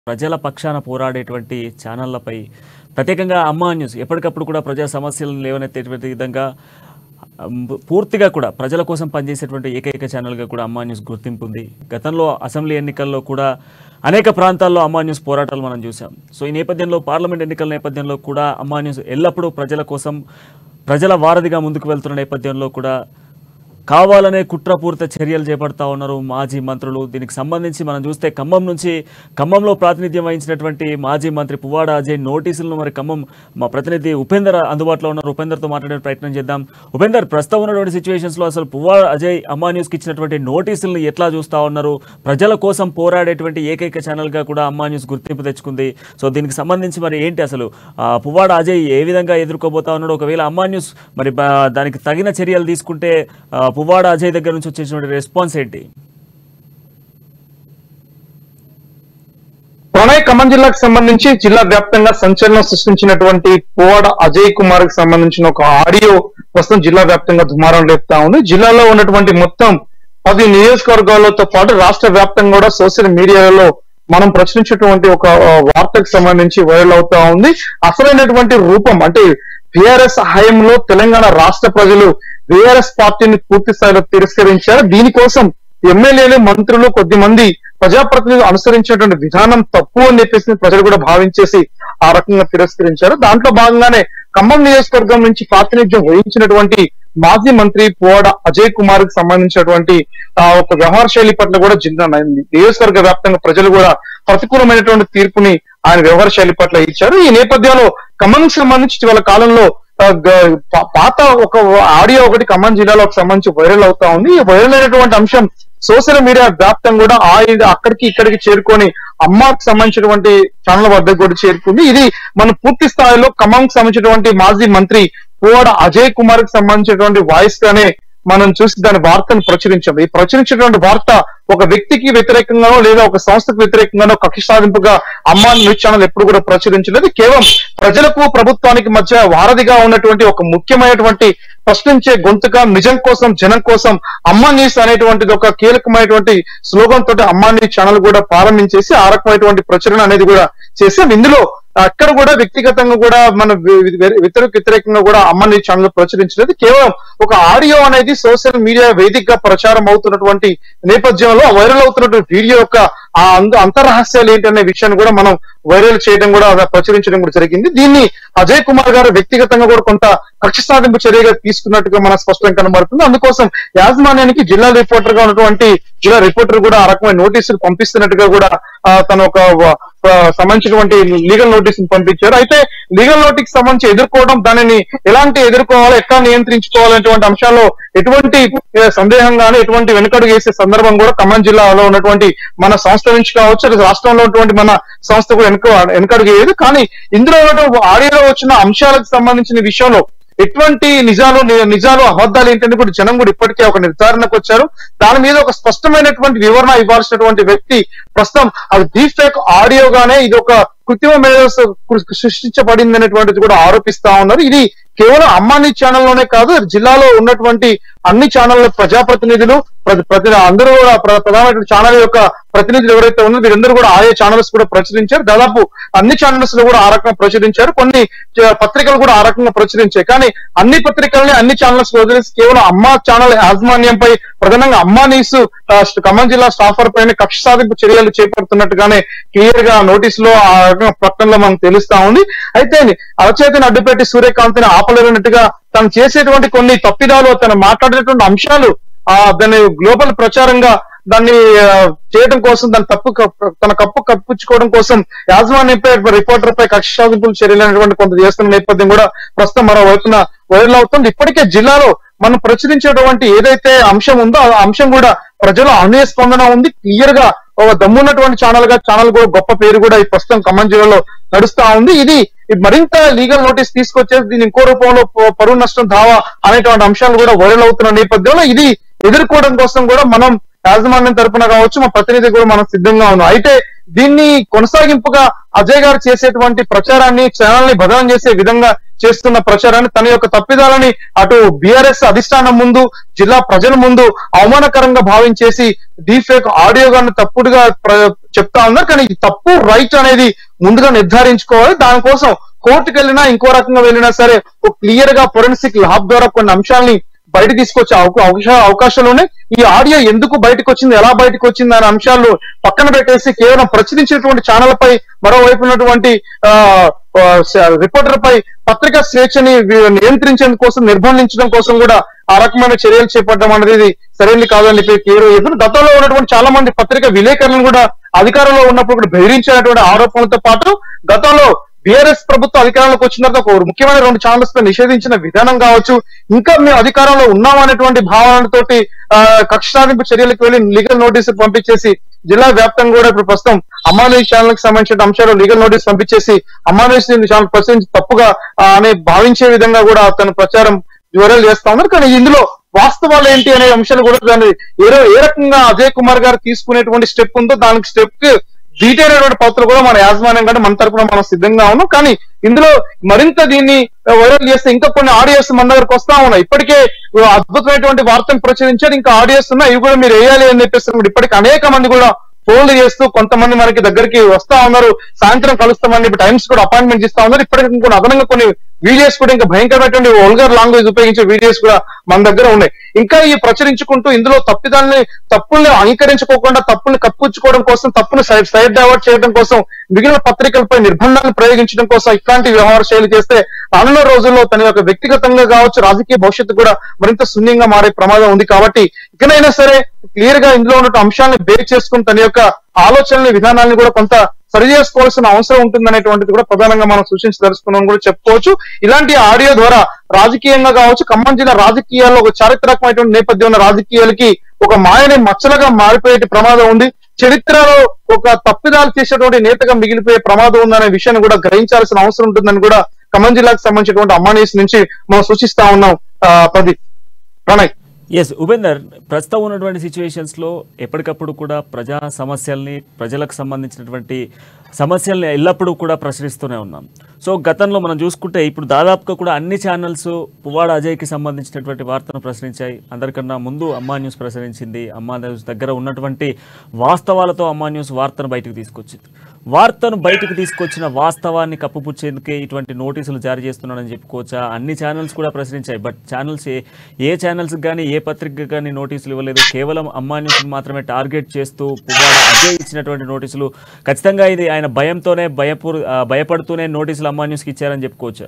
ప్రజల పక్షాన పోరాడేటువంటి ఛానళ్లపై ప్రత్యేకంగా అమ్మా న్యూస్ ఎప్పటికప్పుడు కూడా ప్రజా సమస్యలను లేవనెత్తేటువంటి విధంగా అమ్, పూర్తిగా కూడా ప్రజల కోసం పనిచేసేటువంటి ఏకైక ఛానల్గా కూడా అమ్మా న్యూస్ గుర్తింపు ఉంది గతంలో అసెంబ్లీ ఎన్నికల్లో కూడా అనేక ప్రాంతాల్లో అమ్మా న్యూస్ పోరాటాలు మనం చూసాం సో ఈ నేపథ్యంలో పార్లమెంట్ ఎన్నికల నేపథ్యంలో కూడా అమ్మా న్యూస్ ఎల్లప్పుడూ ప్రజల కోసం ప్రజల వారధిగా ముందుకు వెళ్తున్న నేపథ్యంలో కూడా కావాలనే కుట్రపూరిత చర్యలు చేపడతా ఉన్నారు మాజీ మంత్రులు దీనికి సంబంధించి మనం చూస్తే ఖమ్మం నుంచి ఖమ్మంలో ప్రాతినిధ్యం వహించినటువంటి మాజీ మంత్రి పువ్వాడ అజయ్ నోటీసులను మరి ఖమ్మం మా ప్రతినిధి ఉపేందర్ అందుబాటులో ఉన్నారు ఉపేందర్తో మాట్లాడే ప్రయత్నం చేద్దాం ఉపేందర్ ప్రస్తుతం ఉన్నటువంటి సిచ్యువేషన్స్ లో అసలు పువ్వాడ అజయ్ అమ్మా న్యూస్కి ఇచ్చినటువంటి నోటీసులను ఎట్లా చూస్తా ఉన్నారు ప్రజల కోసం పోరాడేటువంటి ఏకైక ఛానల్ గా కూడా అమ్మా న్యూస్ గుర్తింపు తెచ్చుకుంది సో దీనికి సంబంధించి మరి ఏంటి అసలు ఆ, పువ్వాడ అజయ్ ఏ విధంగా ఎదుర్కోబోతా ఉన్నాడు ఒకవేళ అమ్మా న్యూస్ మరి బా- దానికి తగిన చర్యలు తీసుకుంటే ఆ, పువ్వాడ అజయ్ దగ్గర నుంచి వచ్చేటువంటి రెస్పాన్స్ ఏంటి ప్రణయ్ ఖమ్మం జిల్లాకు సంబంధించి జిల్లా వ్యాప్తంగా సంచలనం సృష్టించినటువంటి పువ్వాడ అజయ్ కుమార్ కి సంబంధించిన ఒక ఆడియో ప్రస్తుతం జిల్లా వ్యాప్తంగా దుమారం లేపుతా ఉంది జిల్లాలో ఉన్నటువంటి మొత్తం పది నియోజకవర్గాలతో పాటు రాష్ట్ర వ్యాప్తంగా కూడా సోషల్ మీడియాలో మనం ప్రచురించేటువంటి ఒక ఆ, వార్తకు సంబంధించి వైరల్ అవుతా ఉంది అసలైనటువంటి రూపం అంటే బీఆర్ఎస్ హయాంలో తెలంగాణ రాష్ట్ర ప్రజలు బీఆర్ఎస్ పార్టీని పూర్తి స్థాయిలో తిరస్కరించారు దీనికోసం ఎమ్మెల్యేలు మంత్రులు కొద్ది మంది ప్రజాప్రతినిధులు అనుసరించేటువంటి విధానం తప్పు అని చెప్పేసి ప్రజలు కూడా భావించేసి ఆ రకంగా తిరస్కరించారు దాంట్లో భాగంగానే ఖమ్మం నియోజకవర్గం నుంచి ప్రాతినిధ్యం వహించినటువంటి మాజీ మంత్రి పోవాడ అజయ్ కుమార్ కి సంబంధించినటువంటి ఆ ఒక వ్యవహార శైలి పట్ల కూడా జిల్లా నియోజకవర్గ వ్యాప్తంగా ప్రజలు కూడా ప్రతికూలమైనటువంటి తీర్పుని ఆయన వ్యవహార శైలి పట్ల ఇచ్చారు ఈ నేపథ్యంలో ఖమ్మంకి సంబంధించి ఇటీవల కాలంలో ఆ, గ- పా- పాత ఒక ఆడియో ఒకటి ఖమ్మం జిల్లాలో సంబంధించి వైరల్ అవుతా ఉంది ఈ వైరల్ అయినటువంటి అంశం సోషల్ మీడియా వ్యాప్తంగా కూడా ఆ ఇది అక్కడికి ఇక్కడికి చేరుకొని అమ్మకి సంబంధించినటువంటి ఛానల్ వద్దకు కూడా చేరుకుంది ఇది మన పూర్తి స్థాయిలో ఖమ్మంకి సంబంధించినటువంటి మాజీ మంత్రి పువ్వాడ అజయ్ కుమార్ కి సంబంధించినటువంటి వాయిస్ గానే మనం చూసి దాని వార్తను ప్రచురించాం ఈ ప్రచురించినటువంటి వార్త ఒక వ్యక్తికి వ్యతిరేకంగానో లేదా ఒక సంస్థకు వ్యతిరేకంగానో కక్ష సాధింపుగా అమ్మా న్యూస్ ఛానల్ ఎప్పుడు కూడా ప్రచురించలేదు కేవలం ప్రజలకు ప్రభుత్వానికి మధ్య వారధిగా ఉన్నటువంటి ఒక ముఖ్యమైనటువంటి ప్రశ్నించే గొంతుగా నిజం కోసం జనం కోసం అమ్మా న్యూస్ అనేటువంటిది ఒక కీలకమైనటువంటి స్లోగన్ తోటి అమ్మా న్యూస్ ఛానల్ కూడా ప్రారంభించేసి ఆ రకమైనటువంటి ప్రచురణ అనేది కూడా చేసాం ఇందులో అక్కడ కూడా వ్యక్తిగతంగా కూడా మన వ్యతిరేక వ్యతిరేకంగా కూడా అమ్మ న్యూస్ ఛానల్ ప్రచురించలేదు కేవలం ఒక ఆడియో అనేది సోషల్ మీడియా వేదికగా ప్రచారం అవుతున్నటువంటి నేపథ్యంలో వైరల్ అవుతున్నటువంటి వీడియో యొక్క ఆ అంద అంతరహస్యాలు ఏంటనే విషయాన్ని కూడా మనం వైరల్ చేయడం కూడా అలా ప్రచురించడం కూడా జరిగింది దీన్ని అజయ్ కుమార్ గారు వ్యక్తిగతంగా కూడా కొంత కక్ష సాధింపు చర్యగా తీసుకున్నట్టుగా మనకు స్పష్టంగా కనబడుతుంది అందుకోసం యాజమాన్యానికి జిల్లా రిపోర్టర్ గా ఉన్నటువంటి జిల్లా రిపోర్టర్ కూడా ఆ రకమైన నోటీసులు పంపిస్తున్నట్టుగా కూడా ఆ, తన ఒక వ- ఆ, సంబంధించినటువంటి లీగల్ నోటీస్ పంపించారు అయితే లీగల్ నోటీస్ సంబంధించి ఎదుర్కోవడం దానిని ఎలాంటి ఎదుర్కోవాలి ఎట్లా నియంత్రించుకోవాలనేటువంటి అంశాల్లో ఎటువంటి ఏ, సందేహం గానీ ఎటువంటి వెనుకడుగు వేసే సందర్భం కూడా ఖమ్మం జిల్లాలో ఉన్నటువంటి మన సంస్థ నుంచి కావచ్చు అది రాష్ట్రంలో ఉన్నటువంటి మన సంస్థ కూడా వెనుక వెనుకడుగు వేయదు కానీ ఇందులో ఉన్నటువంటి ఆడియోలో వచ్చిన అంశాలకు సంబంధించిన విషయంలో ఎటువంటి నిజాలు ని- నిజాలు అబద్ధాలు ఏంటని కూడా జనం కూడా ఇప్పటికే ఒక నిర్ధారణకు వచ్చారు దాని మీద ఒక స్పష్టమైనటువంటి వివరణ ఇవ్వాల్సినటువంటి వ్యక్తి ప్రస్తుతం అది డీప్ ఫేక్ ఆడియోగానే ఇది ఒక కృత్రిమ మేధస్సు కృ- సృష్టించబడింది అనేటువంటిది కూడా ఆరోపిస్తా ఉన్నారు ఇది కేవలం అమ్మాని ఛానల్లోనే కాదు జిల్లాలో ఉన్నటువంటి అన్ని ఛానళ్ల ప్రజాప్రతినిధులు ప్రతి ప్రతి అందరూ కూడా ప్ర- ప్రధానమైన ఛానల్ యొక్క ప్రతినిధులు ఎవరైతే ఉన్నారో వీరందరూ కూడా ఆయా ఛానల్స్ కూడా ప్రచురించారు దాదాపు అన్ని ఛానల్స్ లో కూడా ఆ రకంగా ప్రచురించారు కొన్ని చ- పత్రికలు కూడా ఆ రకంగా ప్రచురించాయి కానీ అన్ని పత్రికల్ని అన్ని ఛానల్స్ వదిలేసి కేవలం అమ్మా ఛానల్ యాజమాన్యంపై ప్రధానంగా అమ్మా న్యూస్ ఆ, ఖమ్మం జిల్లా స్టాఫర్ పైన కక్ష సాధింపు చర్యలు చేపడుతున్నట్టుగానే క్లియర్ గా నోటీస్ లో ఆ రకంగా ప్రకటనలో మనకు తెలుస్తా ఉంది అయితే అరచేతిని అడ్డుపెట్టి సూర్యకాంతిని ఆపలేనట్టుగా తను చేసేటువంటి కొన్ని తప్పిదాలు తను మాట్లాడేటువంటి అంశాలు ఆ దాన్ని గ్లోబల్ ప్రచారంగా దాన్ని ఆ, చేయడం కోసం దాని తప్పు కప్పు- తన కప్పు కప్పించుకోవడం కోసం యాజమాన్యంపై రిపోర్టర్ పై కక్ష సాధింపులు చర్యలు అనేటువంటి కొంత చేస్తున్న నేపథ్యం కూడా ప్రస్తుతం మరో వైపున వైరల్ అవుతుంది ఇప్పటికే జిల్లాలో మనం ప్రచురించేటువంటి ఏదైతే అంశం ఉందో ఆ అంశం కూడా ప్రజల అనుయ స్పందన ఉంది క్లియర్ గా ఒక దమ్మున్నటువంటి ఛానల్ గా ఛానల్ కూడా గొప్ప పేరు కూడా ఈ ప్రస్తుతం ఖమ్మం జిల్లాలో నడుస్తా ఉంది ఇది ఇది మరింత లీగల్ నోటీస్ తీసుకొచ్చేసి దీని ఇంకో రూపంలో ప- పరువు నష్టం దావా అనేటువంటి అంశాలు కూడా వైరల్ అవుతున్న నేపథ్యంలో ఇది ఎదుర్కోవడం కోసం కూడా మనం యాజమాన్యం తరపున కావచ్చు మా ప్రతినిధి కూడా మనం సిద్ధంగా ఉన్నాం అయితే దీన్ని కొనసాగింపుగా అజయ్ గారు చేసేటువంటి ప్రచారాన్ని ఛానల్ ని బదనం చేసే విధంగా చేస్తున్న ప్రచారాన్ని తన యొక్క తప్పిదాలని అటు బీఆర్ఎస్ అధిష్టానం ముందు జిల్లా ప్రజల ముందు అవమానకరంగా భావించేసి డీఫేక్ ఆడియో గాని తప్పుడుగా ప్ర- చెప్తా ఉన్నారు కానీ ఈ తప్పు రైట్ అనేది ముందుగా నిర్ధారించుకోవాలి దానికోసం కోర్టుకు వెళ్ళినా ఇంకో రకంగా వెళ్ళినా సరే ఒక క్లియర్ గా ఫోరెన్సిక్ ల్యాబ్ ద్వారా కొన్ని అంశాలని బయట తీసుకొచ్చే అవకా- అవకాశ- అవకాశాలు ఉన్నాయి ఈ ఆడియో ఎందుకు బయటకు వచ్చింది ఎలా బయటకు వచ్చింది అనే అంశాలు పక్కన పెట్టేసి కేవలం ప్రచురించినటువంటి ఛానల్ పై మరోవైపు ఉన్నటువంటి ఆ, ఆ, స- రిపోర్టర్ పై పత్రికా స్వేచ్ఛని వి- నియంత్రించేందుకు కోసం నిర్బంధించడం కోసం కూడా ఆ రకమైన చర్యలు చేపట్టడం అనేది సరైనది కాదని చెప్పి క్లియర్ చెప్పారు గతంలో ఉన్నటువంటి చాలా మంది పత్రికా విలేకరులను కూడా అధికారంలో ఉన్నప్పుడు కూడా బెదిరించినటువంటి ఆరోపణలతో పాటు గతంలో బీఆర్ఎస్ ప్రభుత్వం అధికారంలోకి వచ్చిన తర్వాత ఒక ముఖ్యమైన రెండు ఛానల్స్ పై నిషేధించిన విధానం కావచ్చు ఇంకా మేము అధికారంలో ఉన్నాం అనేటువంటి భావనతోటి ఆ, కక్ష సాధింపు చర్యలకు వెళ్ళి లీగల్ నోటీసు పంపించేసి జిల్లా వ్యాప్తంగా కూడా ఇప్పుడు ప్రస్తుతం అమ్మాయి ఛానల్ కి సంబంధించిన అంశాలు లీగల్ నోటీస్ పంపించేసి అమ్మాయి ఛానల్ ప్రశ్నించి తప్పుగా ఆ, అని భావించే విధంగా కూడా అతను ప్రచారం వివరాలు చేస్తా ఉన్నారు కానీ ఇందులో వాస్తవాలు ఏంటి అనే అంశాలు కూడా దాన్ని ఏ రో- ఏ రకంగా అజయ్ కుమార్ గారు తీసుకునేటువంటి స్టెప్ ఉందో దానికి స్టెప్ కి డీటెయిల్ అయినటువంటి పత్రాలు కూడా మన యాజమాన్యం కంటే మన తరపున మనం సిద్ధంగా ఉన్నాం కానీ ఇందులో మరింత దీన్ని వైరల్ చేస్తే ఇంకా కొన్ని ఆడియోస్ మన దగ్గరకు వస్తా ఉన్నాయి ఇప్పటికే అద్భుతమైనటువంటి వార్తను ప్రచురించారు ఇంకా ఆడియోస్ ఉన్నాయి ఇవి కూడా మీరు వేయాలి అని చెప్పేసి కూడా ఇప్పటికి అనేక మంది కూడా ఫోన్లు చేస్తూ కొంతమంది మనకి దగ్గరికి వస్తా ఉన్నారు సాయంత్రం కలుస్తామని చెప్పి టైమ్స్ కూడా అపాయింట్మెంట్ ఇస్తా ఉన్నారు ఇప్పటికి కూడా అదనంగా కొన్ని వీడియోస్ కూడా ఇంకా భయంకరమైనటువంటి వల్గర్ లాంగ్వేజ్ ఉపయోగించే వీడియోస్ కూడా మన దగ్గర ఉన్నాయి ఇంకా ఈ ప్రచురించుకుంటూ ఇందులో తప్పిదాన్ని తప్పుల్ని అంగీకరించుకోకుండా తప్పుల్ని కప్పించుకోవడం కోసం తప్పుని సైడ్ సైడ్ డైవర్ట్ చేయడం కోసం మిగిలిన పత్రికలపై నిర్బంధాన్ని ప్రయోగించడం కోసం ఇట్లాంటి వ్యవహార శైలి చేస్తే రానున్న రోజుల్లో తన యొక్క వ్యక్తిగతంగా కావచ్చు రాజకీయ భవిష్యత్తు కూడా మరింత శూన్యంగా మారే ప్రమాదం ఉంది కాబట్టి ఇకనైనా సరే క్లియర్ గా ఇందులో ఉన్న అంశాలను బేర్ చేసుకుని తన యొక్క ఆలోచనని విధానాన్ని కూడా కొంత సరి చేసుకోవాల్సిన అవసరం ఉంటుందనేటువంటిది కూడా ప్రధానంగా మనం సూచించదలుచుకున్నాం కూడా చెప్పుకోవచ్చు ఇలాంటి ఆడియో ద్వారా రాజకీయంగా కావచ్చు ఖమ్మం జిల్లా రాజకీయాల్లో ఒక చారిత్రాత్మకమైనటువంటి నేపథ్యం ఉన్న రాజకీయాలకి ఒక మాయని మచ్చలుగా మారిపోయే ప్రమాదం ఉంది చరిత్రలో ఒక తప్పిదాలు చేసేటువంటి నేతగా మిగిలిపోయే ప్రమాదం ఉందనే విషయాన్ని కూడా గ్రహించాల్సిన అవసరం ఉంటుందని కూడా ఖమ్మం జిల్లాకు సంబంధించినటువంటి అమ్మానీస్ నుంచి మనం సూచిస్తా ఉన్నాం ఆ, ప్రదీప్ ప్రణయ్ ఎస్ ఉపేందర్ ప్రస్తుతం ఉన్నటువంటి సిచ్యువేషన్స్ లో ఎప్పటికప్పుడు కూడా ప్రజా సమస్యల్ని ప్రజలకు సంబంధించినటువంటి సమస్యల్ని ఎల్లప్పుడూ కూడా ప్రశ్నిస్తూనే ఉన్నాం సో గతంలో మనం చూసుకుంటే ఇప్పుడు దాదాపుగా కూడా అన్ని ఛానల్స్ పువ్వాడ అజయ్కి సంబంధించినటువంటి వార్తను ప్రశ్నించాయి అందరికన్నా ముందు అమ్మా న్యూస్ ప్రచురించింది అమ్మా న్యూస్ దగ్గర ఉన్నటువంటి వాస్తవాలతో అమ్మా న్యూస్ వార్తను బయటకు తీసుకొచ్చింది వార్తను బయటకు తీసుకొచ్చిన వాస్తవాన్ని కప్పుపుచ్చేందుకే ఇటువంటి నోటీసులు జారీ చేస్తున్నాడని చెప్పుకోవచ్చా అన్ని ఛానల్స్ కూడా ప్రశ్నించాయి బట్ ఛానల్స్ ఏ ఏ ఛానల్స్ కానీ ఏ పత్రిక కానీ నోటీసులు ఇవ్వలేదు కేవలం అమ్మా న్యూస్ మాత్రమే టార్గెట్ చేస్తూ పువ్వాడ అజయ్ ఇచ్చినటువంటి నోటీసులు ఖచ్చితంగా ఇది ఆయన భయంతోనే భయపూర్ ఆ, భయపడుతూనే నోటీసులు అమ్మా న్యూస్కి ఇచ్చారని చెప్పుకోవచ్చా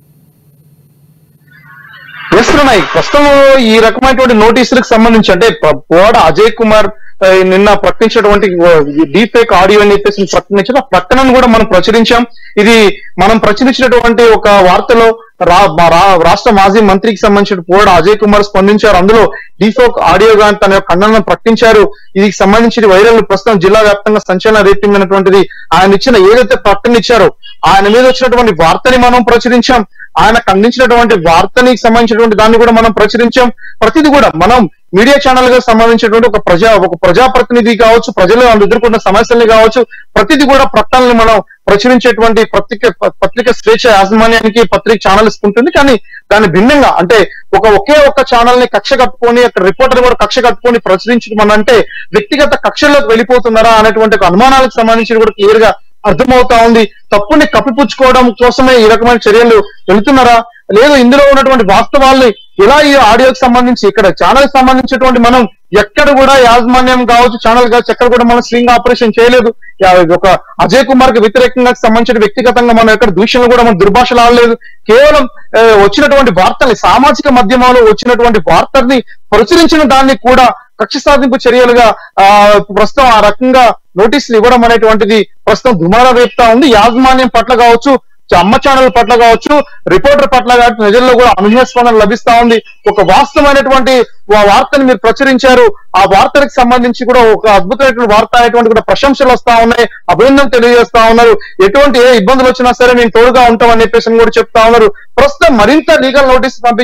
వేస్తున్నాయి ప్రస్తుతం ఈ రకమైనటువంటి నోటీసులకు సంబంధించి అంటే ప- పోవాడ అజయ్ కుమార్ ఆ, నిన్న ప్రకటించినటువంటి డీఫేక్ ఆడియో అని చెప్పేసి ప్రకటించిన ఆ ప్రకటనను కూడా మనం ప్రచురించాం ఇది మనం ప్రచురించినటువంటి ఒక వార్తలో రా మా రా- రాష్ట్ర మాజీ మంత్రికి సంబంధించిన పోవాడ అజయ్ కుమార్ స్పందించారు అందులో డీఫోక్ ఆడియో గా తన యొక్క ఖండనను ప్రకటించారు దీనికి సంబంధించిన వైరల్ ప్రస్తుతం జిల్లా వ్యాప్తంగా సంచలన రేటింగ్ అనేటువంటిది ఆయన ఇచ్చిన ఏదైతే ప్రకటన ఇచ్చారో ఆయన మీద వచ్చినటువంటి వార్తని మనం ప్రచురించాం ఆయన ఖండించినటువంటి వార్తని సంబంధించినటువంటి దాన్ని కూడా మనం ప్రచురించాం ప్రతిది కూడా మనం మీడియా ఛానల్ గా సంబంధించినటువంటి ఒక ప్రజా ఒక ప్రజాప్రతినిధి కావచ్చు ప్రజలు వాళ్ళు ఎదుర్కొన్న సమస్యల్ని కావచ్చు ప్రతిది కూడా ప్రకటనలు మనం ప్రచురించేటువంటి పత్రిక ప- పత్రిక స్వేచ్ఛ యాజమాన్యానికి పత్రిక ఛానల్ ఉంటుంది కానీ దాని భిన్నంగా అంటే ఒక ఒకే ఒక్క ఛానల్ ని కక్ష కట్టుకొని అక్కడ రిపోర్టర్ కూడా కక్ష కట్టుకొని ప్రచురించడం అంటే వ్యక్తిగత కక్షల్లోకి వెళ్ళిపోతున్నారా అనేటువంటి ఒక అనుమానాలకు సంబంధించి కూడా క్లియర్ గా అర్థమవుతా ఉంది తప్పుని కప్పిపుచ్చుకోవడం కోసమే ఈ రకమైన చర్యలు వెళుతున్నారా లేదు ఇందులో ఉన్నటువంటి వాస్తవాల్ని ఎలా ఈ ఆడియోకి సంబంధించి ఇక్కడ ఛానల్ సంబంధించినటువంటి మనం ఎక్కడ కూడా యాజమాన్యం కావచ్చు ఛానల్ కావచ్చు ఎక్కడ కూడా మనం స్వింగ్ ఆపరేషన్ చేయలేదు యా- ఒక అజయ్ కుమార్ కి వ్యతిరేకంగా సంబంధించిన వ్యక్తిగతంగా మనం ఎక్కడ దూషణలు కూడా మనం దుర్భాషలు ఆడలేదు కేవలం ఆ, వచ్చినటువంటి వార్తల్ని సామాజిక మాధ్యమాల్లో వచ్చినటువంటి వార్తల్ని ప్రచురించిన దాన్ని కూడా కక్ష సాధింపు చర్యలుగా ఆ ప్రస్తుతం ఆ రకంగా నోటీసులు ఇవ్వడం అనేటువంటిది ప్రస్తుతం దుమారా రేపుతా ఉంది యాజమాన్యం పట్ల కావచ్చు అమ్మ ఛానల్ పట్ల కావచ్చు రిపోర్టర్ పట్ల కావచ్చు ప్రజల్లో కూడా అనూహ్య స్పందన లభిస్తా ఉంది ఒక వాస్తవమైనటువంటి వా- వార్తని మీరు ప్రచురించారు ఆ వార్తలకు సంబంధించి కూడా ఒక అద్భుతమైనటువంటి వార్త అనేటువంటి కూడా ప్రశంసలు వస్తా ఉన్నాయి అభినందనలు తెలియజేస్తా ఉన్నారు ఎటువంటి ఏ ఇబ్బందులు వచ్చినా సరే నేను తోడుగా ఉంటామని చెప్పేసి అని కూడా చెప్తా ఉన్నారు ప్రస్తుతం మరింత లీగల్ నోటీస్ పంపించి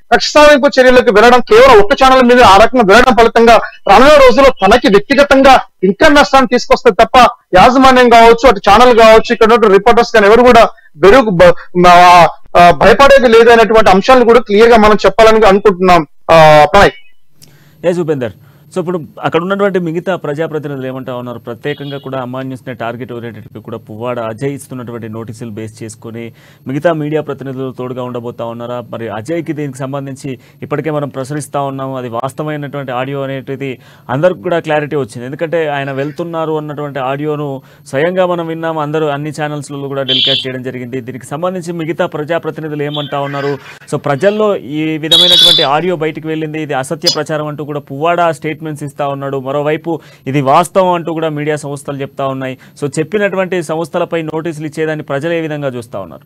కక్ష సాధింపు చర్యలకు వెళ్ళడం కేవలం ఒక్క ఛానల్ మీద ఆ రకంగా వెళ్ళడం ఫలితంగా రానున్న రోజుల్లో తనకి వ్యక్తిగతంగా ఇంకా నష్టాన్ని తీసుకొస్తే తప్ప యాజమాన్యం కావచ్చు అటు ఛానల్ కావచ్చు ఇక్కడ ఉన్న రిపోర్టర్స్ కానీ ఎవరు కూడా బెరుగు బ- మా- ఆ, భయపడేది లేదనేటువంటి అంశాలను కూడా క్లియర్ గా మనం చెప్పాలని అనుకుంటున్నాం ఆ, ప్రణయ్ ఏ ఉపేందర్ సో ఇప్పుడు అక్కడ ఉన్నటువంటి మిగతా ప్రజాప్రతినిధులు ఏమంటా ఉన్నారు ప్రత్యేకంగా కూడా అమ్మా న్యూస్ని టార్గెట్ ఓరియంటెడ్గా కూడా పువ్వాడ అజయ్ ఇస్తున్నటువంటి నోటీసులు బేస్ చేసుకొని మిగతా మీడియా ప్రతినిధులు తోడుగా ఉండబోతా ఉన్నారా మరి అజయ్కి దీనికి సంబంధించి ఇప్పటికే మనం ప్రచురిస్తా ఉన్నాము అది వాస్తవమైనటువంటి ఆడియో అనేటిది అందరికి కూడా క్లారిటీ వచ్చింది ఎందుకంటే ఆయన వెళ్తున్నారు అన్నటువంటి ఆడియోను స్వయంగా మనం విన్నాము అందరూ అన్ని ఛానల్స్లలో కూడా టెలికాస్ట్ చేయడం జరిగింది దీనికి సంబంధించి మిగతా ప్రజాప్రతినిధులు ఏమంటా ఉన్నారు సో ప్రజల్లో ఈ విధమైనటువంటి ఆడియో బయటికి వెళ్ళింది ఇది అసత్య ప్రచారం అంటూ కూడా పువ్వాడ స్టేట్మెంట్స్ ఇస్తా ఉన్నాడు మరోవైపు ఇది వాస్తవం అంటూ కూడా మీడియా సంస్థలు చెప్తా ఉన్నాయి సో చెప్పినటువంటి సంస్థలపై నోటీసులు ఇచ్చేదాన్ని ప్రజలు ఏ విధంగా చూస్తా ఉన్నారు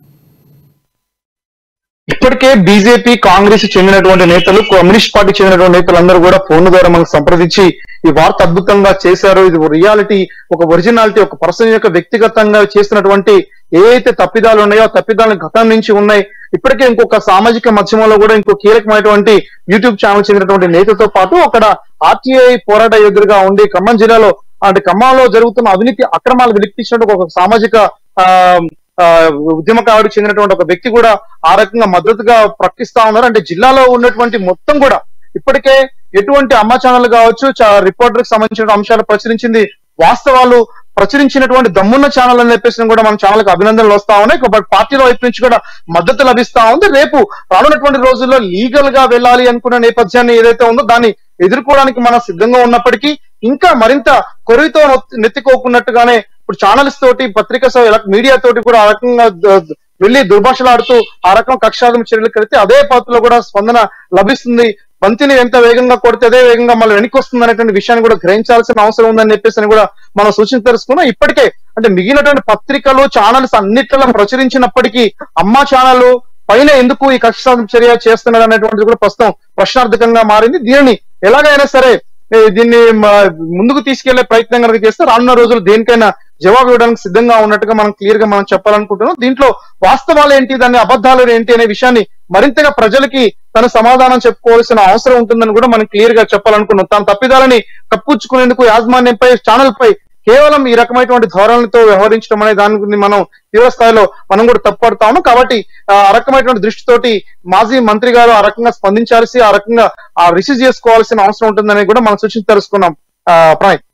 ఇప్పటికే బీజేపీ కాంగ్రెస్ చెందినటువంటి నేతలు కమ్యూనిస్ట్ పార్టీ చెందినటువంటి నేతలందరూ కూడా ఫోన్ ద్వారా మనకు సంప్రదించి ఈ వార్త అద్భుతంగా చేశారు ఇది రియాలిటీ ఒక ఒరిజినాలిటీ ఒక పర్సన్ యొక్క వ్యక్తిగతంగా చేస్తున్నటువంటి ఏ అయితే తప్పిదాలు ఉన్నాయో ఆ తప్పిదాలు గతం నుంచి ఉన్నాయి ఇప్పటికే ఇంకొక సామాజిక మాధ్యమంలో కూడా ఇంకో కీలకమైనటువంటి యూట్యూబ్ ఛానల్ చెందినటువంటి నేతతో పాటు అక్కడ ఆర్టీఐ పోరాట యోధుడిగా ఉండి ఖమ్మం జిల్లాలో అంటే ఖమ్మంలో జరుగుతున్న అవినీతి అక్రమాలు వెలిపించినట్టు ఒక సామాజిక ఆ ఆ, ఉద్యమకారుడికి చెందినటువంటి ఒక వ్యక్తి కూడా ఆ రకంగా మద్దతుగా ప్రకటిస్తా ఉన్నారు అంటే జిల్లాలో ఉన్నటువంటి మొత్తం కూడా ఇప్పటికే ఎటువంటి అమ్మ ఛానల్ కావచ్చు రిపోర్టర్ కి సంబంధించిన అంశాలు ప్రచురించింది వాస్తవాలు ప్రచురించినటువంటి దమ్మున్న ఛానల్ అని చెప్పేసి కూడా మన ఛానల్ కి అభినందనలు వస్తా ఉన్నాయి బట్ పార్టీల వైపు నుంచి కూడా మద్దతు లభిస్తా ఉంది రేపు రానున్నటువంటి రోజుల్లో లీగల్ గా వెళ్ళాలి అనుకున్న నేపథ్యాన్ని ఏదైతే ఉందో దాన్ని ఎదుర్కోవడానికి మనం సిద్ధంగా ఉన్నప్పటికీ ఇంకా మరింత కొరివితో నొత్తి- నెత్తికోకున్నట్టుగానే ఇప్పుడు ఛానల్స్ తోటి పత్రిక మీడియా తోటి కూడా ఆ రకంగా ద- ద- వెళ్లి దుర్భాషలాడుతూ ఆ రకం కక్షాదం చర్యలు కడితే అదే పద్ధతిలో కూడా స్పందన లభిస్తుంది బంతిని ఎంత వేగంగా కొడితే అదే వేగంగా మళ్ళీ వెనక్కి వస్తుంది అనేటువంటి విషయాన్ని కూడా గ్రహించాల్సిన అవసరం ఉందని చెప్పేసి అని కూడా మనం సూచన తెలుసుకున్నాం ఇప్పటికే అంటే మిగిలినటువంటి పత్రికలు ఛానల్స్ అన్నిట్లలో ప్రచురించినప్పటికీ అమ్మ ఛానల్ పైన ఎందుకు ఈ కక్ష సాధన చర్య చేస్తున్నారు అనేటువంటిది కూడా ప్రస్తుతం ప్రశ్నార్థకంగా మారింది దీనిని ఎలాగైనా సరే ఏ, దీన్ని మ- ముందుకు తీసుకెళ్లే ప్రయత్నం కనుక చేస్తే రానున్న రోజులు దేనికైనా జవాబు ఇవ్వడానికి సిద్ధంగా ఉన్నట్టుగా మనం క్లియర్ గా మనం చెప్పాలనుకుంటున్నాం దీంట్లో వాస్తవాలు ఏంటి దాని అబద్ధాలు ఏంటి అనే విషయాన్ని మరింతగా ప్రజలకి తన సమాధానం చెప్పుకోవాల్సిన అవసరం ఉంటుందని కూడా మనం క్లియర్ గా చెప్పాలనుకున్నాం తన తప్పిదాలని కప్పుచ్చుకునేందుకు యాజమాన్యంపై ఛానల్ పై కేవలం ఈ రకమైనటువంటి ధోరణితో వ్యవహరించడం అనే దాని గురించి మనం తీవ్ర స్థాయిలో మనం కూడా తప్పుపడతాము కాబట్టి ఆ ఆ రకమైనటువంటి దృష్టితోటి మాజీ మంత్రి గారు ఆ రకంగా స్పందించాల్సి ఆ రకంగా ఆ రిసీవ్ చేసుకోవాల్సిన అవసరం ఉంటుందని కూడా మనం సూచన తెలుసుకున్నాం ఆ, ప్రణయ్